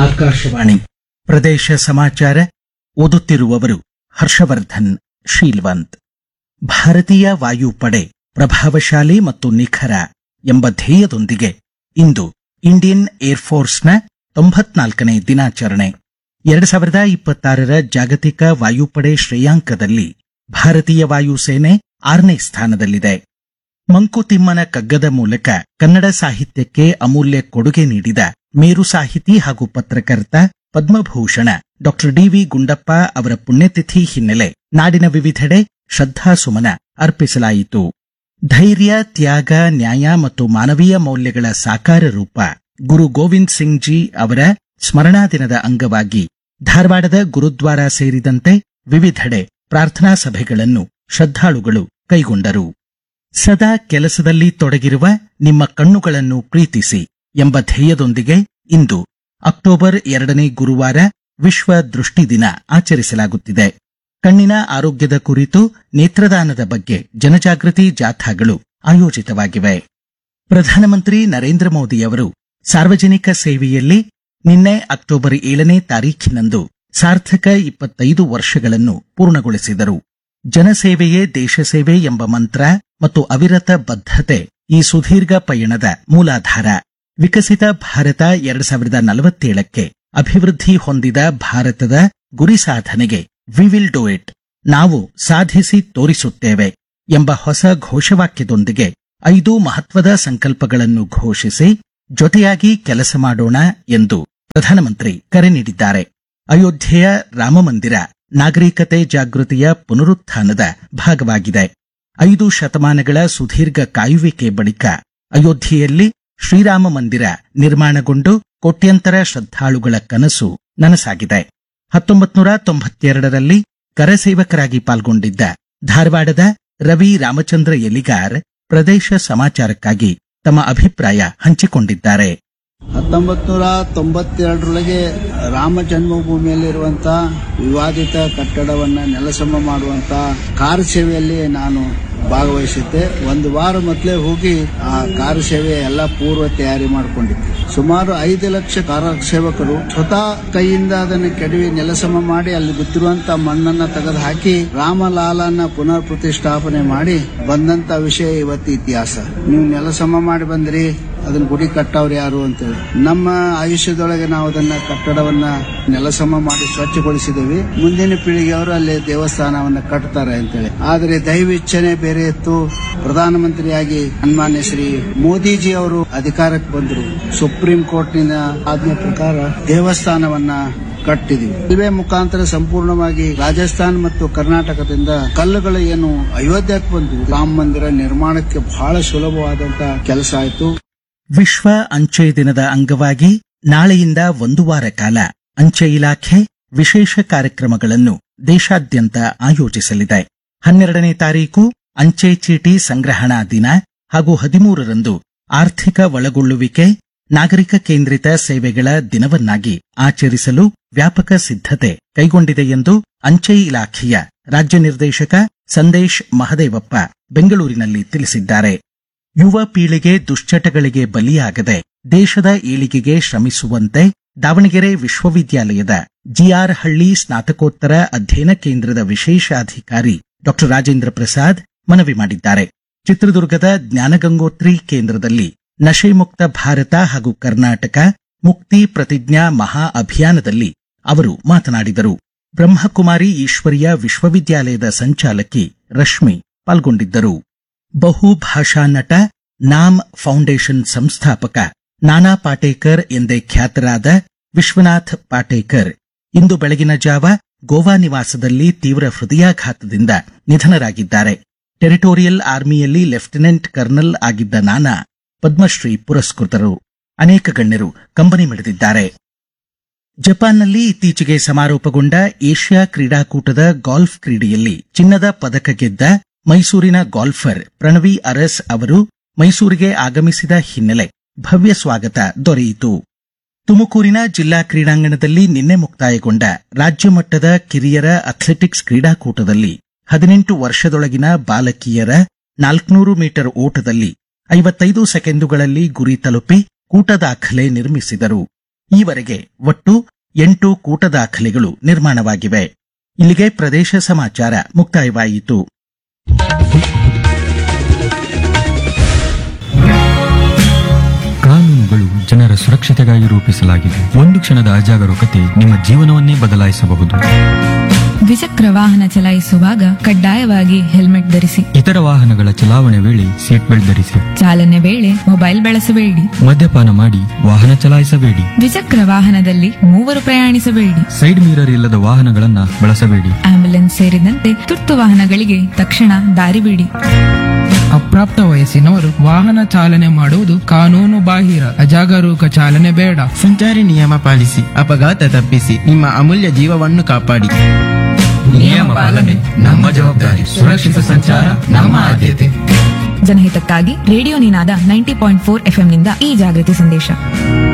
ಆಕಾಶವಾಣಿ ಪ್ರದೇಶ ಸಮಾಚಾರ ಓದುತ್ತಿರುವವರು ಹರ್ಷವರ್ಧನ್ ಶೀಲ್ವಂತ್ ಭಾರತೀಯ ವಾಯುಪಡೆ ಪ್ರಭಾವಶಾಲಿ ಮತ್ತು ನಿಖರ ಎಂಬ ಧ್ಯೇಯದೊಂದಿಗೆ ಇಂದು ಇಂಡಿಯನ್ ಏರ್ಫೋರ್ಸ್ನ ತೊಂಬತ್ನಾಲ್ಕನೇ ದಿನಾಚರಣೆ ಎರಡು ಸಾವಿರದ ಇಪ್ಪತ್ತಾರರ ಜಾಗತಿಕ ವಾಯುಪಡೆ ಶ್ರೇಯಾಂಕದಲ್ಲಿ ಭಾರತೀಯ ವಾಯುಸೇನೆ ಆರನೇ ಸ್ಥಾನದಲ್ಲಿದೆ ಮಂಕುತಿಮ್ಮನ ಕಗ್ಗದ ಮೂಲಕ ಕನ್ನಡ ಸಾಹಿತ್ಯಕ್ಕೆ ಅಮೂಲ್ಯ ಕೊಡುಗೆ ನೀಡಿದ ಮೇರು ಸಾಹಿತಿ ಹಾಗೂ ಪತ್ರಕರ್ತ ಪದ್ಮಭೂಷಣ ಡಾಕ್ಟರ್ ಡಿವಿ ಗುಂಡಪ್ಪ ಅವರ ಪುಣ್ಯತಿಥಿ ಹಿನ್ನೆಲೆ ನಾಡಿನ ವಿವಿಧೆಡೆ ಶ್ರದ್ಧಾಸುಮನ ಅರ್ಪಿಸಲಾಯಿತು ಧೈರ್ಯ ತ್ಯಾಗ ನ್ಯಾಯ ಮತ್ತು ಮಾನವೀಯ ಮೌಲ್ಯಗಳ ಸಾಕಾರ ರೂಪ ಗುರು ಗೋವಿಂದ್ ಸಿಂಗ್ ಜಿ ಅವರ ಸ್ಮರಣಾ ದಿನದ ಅಂಗವಾಗಿ ಧಾರವಾಡದ ಗುರುದ್ವಾರ ಸೇರಿದಂತೆ ವಿವಿಧೆಡೆ ಪ್ರಾರ್ಥನಾ ಸಭೆಗಳನ್ನು ಶ್ರದ್ಧಾಳುಗಳು ಕೈಗೊಂಡರು ಸದಾ ಕೆಲಸದಲ್ಲಿ ತೊಡಗಿರುವ ನಿಮ್ಮ ಕಣ್ಣುಗಳನ್ನು ಪ್ರೀತಿಸಿ ಎಂಬ ಧ್ಯೇಯದೊಂದಿಗೆ ಇಂದು ಅಕ್ಟೋಬರ್ ಎರಡನೇ ಗುರುವಾರ ವಿಶ್ವ ದೃಷ್ಟಿ ದಿನ ಆಚರಿಸಲಾಗುತ್ತಿದೆ ಕಣ್ಣಿನ ಆರೋಗ್ಯದ ಕುರಿತು ನೇತ್ರದಾನದ ಬಗ್ಗೆ ಜನಜಾಗೃತಿ ಜಾಥಾಗಳು ಆಯೋಜಿತವಾಗಿವೆ ಪ್ರಧಾನಮಂತ್ರಿ ನರೇಂದ್ರ ಮೋದಿಯವರು ಸಾರ್ವಜನಿಕ ಸೇವೆಯಲ್ಲಿ ನಿನ್ನೆ ಅಕ್ಟೋಬರ್ ಏಳನೇ ತಾರೀಖಿನಂದು ಸಾರ್ಥಕ ಇಪ್ಪತ್ತೈದು ವರ್ಷಗಳನ್ನು ಪೂರ್ಣಗೊಳಿಸಿದರು ಜನಸೇವೆಯೇ ದೇಶ ಸೇವೆ ಎಂಬ ಮಂತ್ರ ಮತ್ತು ಅವಿರತ ಬದ್ಧತೆ ಈ ಸುದೀರ್ಘ ಪಯಣದ ಮೂಲಾಧಾರ ವಿಕಸಿತ ಭಾರತ ಎರಡು ಸಾವಿರದ ನಲವತ್ತೇಳಕ್ಕೆ ಅಭಿವೃದ್ಧಿ ಹೊಂದಿದ ಭಾರತದ ಗುರಿ ಸಾಧನೆಗೆ ವಿ ವಿಲ್ ಡೂ ಇಟ್ ನಾವು ಸಾಧಿಸಿ ತೋರಿಸುತ್ತೇವೆ ಎಂಬ ಹೊಸ ಘೋಷವಾಕ್ಯದೊಂದಿಗೆ ಐದು ಮಹತ್ವದ ಸಂಕಲ್ಪಗಳನ್ನು ಘೋಷಿಸಿ ಜೊತೆಯಾಗಿ ಕೆಲಸ ಮಾಡೋಣ ಎಂದು ಪ್ರಧಾನಮಂತ್ರಿ ಕರೆ ನೀಡಿದ್ದಾರೆ ಅಯೋಧ್ಯೆಯ ರಾಮಮಂದಿರ ನಾಗರಿಕತೆ ಜಾಗೃತಿಯ ಪುನರುತ್ಥಾನದ ಭಾಗವಾಗಿದೆ ಐದು ಶತಮಾನಗಳ ಸುದೀರ್ಘ ಕಾಯುವಿಕೆ ಬಳಿಕ ಅಯೋಧ್ಯೆಯಲ್ಲಿ ಶ್ರೀರಾಮ ಮಂದಿರ ನಿರ್ಮಾಣಗೊಂಡು ಕೋಟ್ಯಂತರ ಶ್ರದ್ಧಾಳುಗಳ ಕನಸು ನನಸಾಗಿದೆ ಹತ್ತೊಂಬತ್ತು ನೂರ ತೊಂಬತ್ತೆರಡರಲ್ಲಿ ಕರಸೇವಕರಾಗಿ ಪಾಲ್ಗೊಂಡಿದ್ದ ಧಾರವಾಡದ ರವಿ ರಾಮಚಂದ್ರ ಎಲಿಗಾರ್ ಪ್ರದೇಶ ಸಮಾಚಾರಕ್ಕಾಗಿ ತಮ್ಮ ಅಭಿಪ್ರಾಯ ಹಂಚಿಕೊಂಡಿದ್ದಾರೆ ಹತ್ತೊಂಬತ್ತು ನೂರ ತೊಂಬತ್ತೆರಡರೊಳಗೆ ರಾಮ ಜನ್ಮಭೂಮಿಯಲ್ಲಿರುವಂತ ವಿವಾದಿತ ಕಟ್ಟಡವನ್ನ ನೆಲಸಮ ಮಾಡುವಂತ ಕಾರ ಸೇವೆಯಲ್ಲಿ ನಾನು ಭಾಗವಹಿಸಿದ್ದೆ ಒಂದು ವಾರ ಮೊದಲೇ ಹೋಗಿ ಆ ಕಾರ ಸೇವೆ ಎಲ್ಲ ಪೂರ್ವ ತಯಾರಿ ಮಾಡಿಕೊಂಡಿದ್ದೆ ಸುಮಾರು ಐದು ಲಕ್ಷ ಕಾರ ಸೇವಕರು ಸ್ವತಃ ಕೈಯಿಂದ ಅದನ್ನು ಕೆಡವಿ ನೆಲಸಮ ಮಾಡಿ ಅಲ್ಲಿ ಬಿದ್ದಿರುವಂತ ಮಣ್ಣನ್ನ ತೆಗೆದು ಹಾಕಿ ರಾಮಲಾಲನ್ನ ಪುನರ್ ಪ್ರತಿಷ್ಠಾಪನೆ ಮಾಡಿ ಬಂದಂತ ವಿಷಯ ಇವತ್ತು ಇತಿಹಾಸ ನೀವು ನೆಲಸಮ ಮಾಡಿ ಬಂದ್ರಿ ಅದನ್ನ ಗುಡಿ ಕಟ್ಟವ್ರು ಯಾರು ಅಂತೇಳಿ ನಮ್ಮ ಆಯುಷ್ಯದೊಳಗೆ ನಾವು ಅದನ್ನ ಕಟ್ಟಡವನ್ನ ನೆಲಸಮ ಮಾಡಿ ಸ್ವಚ್ಛಗೊಳಿಸಿದ್ದೇವೆ ಮುಂದಿನ ಪೀಳಿಗೆಯವರು ಅಲ್ಲಿ ದೇವಸ್ಥಾನವನ್ನ ಕಟ್ತಾರೆ ಅಂತೇಳಿ ಆದರೆ ದೈವಿಚ್ಛನೆ ಬೇರೆ ಇತ್ತು ಪ್ರಧಾನಮಂತ್ರಿಯಾಗಿ ಸನ್ಮಾನ್ಯ ಶ್ರೀ ಮೋದಿಜಿ ಅವರು ಅಧಿಕಾರಕ್ಕೆ ಬಂದರು ಸುಪ್ರೀಂ ಕೋರ್ಟ್ನಿಂದ ಆಜ್ಞೆ ಪ್ರಕಾರ ದೇವಸ್ಥಾನವನ್ನ ಕಟ್ಟಿದೀವಿ ರೈಲ್ವೆ ಮುಖಾಂತರ ಸಂಪೂರ್ಣವಾಗಿ ರಾಜಸ್ಥಾನ್ ಮತ್ತು ಕರ್ನಾಟಕದಿಂದ ಕಲ್ಲುಗಳು ಏನು ಅಯೋಧ್ಯಕ್ಕೆ ಬಂದು ರಾಮ ಮಂದಿರ ನಿರ್ಮಾಣಕ್ಕೆ ಬಹಳ ಸುಲಭವಾದಂತ ಕೆಲಸ ಆಯಿತು ವಿಶ್ವ ಅಂಚೆ ದಿನದ ಅಂಗವಾಗಿ ನಾಳೆಯಿಂದ ಒಂದು ವಾರ ಕಾಲ ಅಂಚೆ ಇಲಾಖೆ ವಿಶೇಷ ಕಾರ್ಯಕ್ರಮಗಳನ್ನು ದೇಶಾದ್ಯಂತ ಆಯೋಜಿಸಲಿದೆ ಹನ್ನೆರಡನೇ ತಾರೀಕು ಅಂಚೆ ಚೀಟಿ ಸಂಗ್ರಹಣಾ ದಿನ ಹಾಗೂ ಹದಿಮೂರರಂದು ಆರ್ಥಿಕ ಒಳಗೊಳ್ಳುವಿಕೆ ನಾಗರಿಕ ಕೇಂದ್ರಿತ ಸೇವೆಗಳ ದಿನವನ್ನಾಗಿ ಆಚರಿಸಲು ವ್ಯಾಪಕ ಸಿದ್ಧತೆ ಕೈಗೊಂಡಿದೆ ಎಂದು ಅಂಚೆ ಇಲಾಖೆಯ ರಾಜ್ಯ ನಿರ್ದೇಶಕ ಸಂದೇಶ್ ಮಹದೇವಪ್ಪ ಬೆಂಗಳೂರಿನಲ್ಲಿ ತಿಳಿಸಿದ್ದಾರೆ ಯುವ ಪೀಳಿಗೆ ದುಶ್ಚಟಗಳಿಗೆ ಬಲಿಯಾಗದೆ ದೇಶದ ಏಳಿಗೆಗೆ ಶ್ರಮಿಸುವಂತೆ ದಾವಣಗೆರೆ ವಿಶ್ವವಿದ್ಯಾಲಯದ ಜಿಆರ್ ಹಳ್ಳಿ ಸ್ನಾತಕೋತ್ತರ ಅಧ್ಯಯನ ಕೇಂದ್ರದ ವಿಶೇಷಾಧಿಕಾರಿ ಡಾಕ್ಟರ್ ರಾಜೇಂದ್ರ ಪ್ರಸಾದ್ ಮನವಿ ಮಾಡಿದ್ದಾರೆ ಚಿತ್ರದುರ್ಗದ ಜ್ಞಾನಗಂಗೋತ್ರಿ ಕೇಂದ್ರದಲ್ಲಿ ನಶೆ ಮುಕ್ತ ಭಾರತ ಹಾಗೂ ಕರ್ನಾಟಕ ಮುಕ್ತಿ ಪ್ರತಿಜ್ಞಾ ಮಹಾ ಅಭಿಯಾನದಲ್ಲಿ ಅವರು ಮಾತನಾಡಿದರು ಬ್ರಹ್ಮಕುಮಾರಿ ಈಶ್ವರಿಯ ವಿಶ್ವವಿದ್ಯಾಲಯದ ಸಂಚಾಲಕಿ ರಶ್ಮಿ ಪಾಲ್ಗೊಂಡಿದ್ದರು ಬಹು ಭಾಷಾ ನಟ ನಾಮ್ ಫೌಂಡೇಶನ್ ಸಂಸ್ಥಾಪಕ ನಾನಾ ಪಾಟೇಕರ್ ಎಂದೇ ಖ್ಯಾತರಾದ ವಿಶ್ವನಾಥ್ ಪಾಟೇಕರ್ ಇಂದು ಬೆಳಗಿನ ಜಾವ ಗೋವಾ ನಿವಾಸದಲ್ಲಿ ತೀವ್ರ ಹೃದಯಾಘಾತದಿಂದ ನಿಧನರಾಗಿದ್ದಾರೆ ಟೆರಿಟೋರಿಯಲ್ ಆರ್ಮಿಯಲ್ಲಿ ಲೆಫ್ಟಿನೆಂಟ್ ಕರ್ನಲ್ ಆಗಿದ್ದ ನಾನಾ ಪದ್ಮಶ್ರೀ ಪುರಸ್ಕೃತರು ಅನೇಕ ಗಣ್ಯರು ಕಂಬನಿ ಮಿಡಿದಿದ್ದಾರೆ ಜಪಾನ್ನಲ್ಲಿ ಇತ್ತೀಚೆಗೆ ಸಮಾರೋಪಗೊಂಡ ಏಷ್ಯಾ ಕ್ರೀಡಾಕೂಟದ ಗಾಲ್ಫ್ ಕ್ರೀಡೆಯಲ್ಲಿ ಚಿನ್ನದ ಪದಕ ಗೆದ್ದ ಮೈಸೂರಿನ ಗಾಲ್ಫರ್ ಪ್ರಣವಿ ಅರಸ್ ಅವರು ಮೈಸೂರಿಗೆ ಆಗಮಿಸಿದ ಹಿನ್ನೆಲೆ ಭವ್ಯ ಸ್ವಾಗತ ದೊರೆಯಿತು ತುಮಕೂರಿನ ಜಿಲ್ಲಾ ಕ್ರೀಡಾಂಗಣದಲ್ಲಿ ನಿನ್ನೆ ಮುಕ್ತಾಯಗೊಂಡ ರಾಜ್ಯ ಮಟ್ಟದ ಕಿರಿಯರ ಅಥ್ಲೆಟಿಕ್ಸ್ ಕ್ರೀಡಾಕೂಟದಲ್ಲಿ ಹದಿನೆಂಟು ವರ್ಷದೊಳಗಿನ ಬಾಲಕಿಯರ ನಾಲ್ಕುನೂರು ಮೀಟರ್ ಓಟದಲ್ಲಿ ಐವತ್ತೈದು ಸೆಕೆಂಡುಗಳಲ್ಲಿ ಗುರಿ ತಲುಪಿ ಕೂಟ ದಾಖಲೆ ನಿರ್ಮಿಸಿದರು ಈವರೆಗೆ ಒಟ್ಟು ಎಂಟು ಕೂಟ ದಾಖಲೆಗಳು ನಿರ್ಮಾಣವಾಗಿವೆ ಇಲ್ಲಿಗೆ ಪ್ರದೇಶ ಸಮಾಚಾರ ಮುಕ್ತಾಯವಾಯಿತು ಕಾನೂನುಗಳು ಜನರ ಸುರಕ್ಷತೆಗಾಗಿ ರೂಪಿಸಲಾಗಿದೆ ಒಂದು ಕ್ಷಣದ ಅಜಾಗರೂಕತೆ ನಿಮ್ಮ ಜೀವನವನ್ನೇ ಬದಲಾಯಿಸಬಹುದು ದ್ವಿಚಕ್ರ ವಾಹನ ಚಲಾಯಿಸುವಾಗ ಕಡ್ಡಾಯವಾಗಿ ಹೆಲ್ಮೆಟ್ ಧರಿಸಿ ಇತರ ವಾಹನಗಳ ಚಲಾವಣೆ ವೇಳೆ ಸೀಟ್ ಬೆಲ್ಟ್ ಧರಿಸಿ ಚಾಲನೆ ವೇಳೆ ಮೊಬೈಲ್ ಬಳಸಬೇಡಿ ಮದ್ಯಪಾನ ಮಾಡಿ ವಾಹನ ಚಲಾಯಿಸಬೇಡಿ ದ್ವಿಚಕ್ರ ವಾಹನದಲ್ಲಿ ಮೂವರು ಪ್ರಯಾಣಿಸಬೇಡಿ ಸೈಡ್ ಮಿರರ್ ಇಲ್ಲದ ವಾಹನಗಳನ್ನ ಬಳಸಬೇಡಿ ಆಂಬ್ಯುಲೆನ್ಸ್ ಸೇರಿದಂತೆ ತುರ್ತು ವಾಹನಗಳಿಗೆ ತಕ್ಷಣ ದಾರಿ ಬಿಡಿ ಅಪ್ರಾಪ್ತ ವಯಸ್ಸಿನವರು ವಾಹನ ಚಾಲನೆ ಮಾಡುವುದು ಕಾನೂನು ಬಾಹಿರ ಅಜಾಗರೂಕ ಚಾಲನೆ ಬೇಡ ಸಂಚಾರಿ ನಿಯಮ ಪಾಲಿಸಿ ಅಪಘಾತ ತಪ್ಪಿಸಿ ನಿಮ್ಮ ಅಮೂಲ್ಯ ಜೀವವನ್ನು ಕಾಪಾಡಿ ನಿಯಮ ಪಾಲನೆ ನಮ್ಮ ಜವಾಬ್ದಾರಿ ಸುರಕ್ಷಿತ ಸಂಚಾರ ನಮ್ಮ ಆದ್ಯತೆ ಜನಹಿತಕ್ಕಾಗಿ radio Ninaada ninety point four ಎಫ್ಎಂನಿಂದ ಈ ಜಾಗೃತಿ ಸಂದೇಶ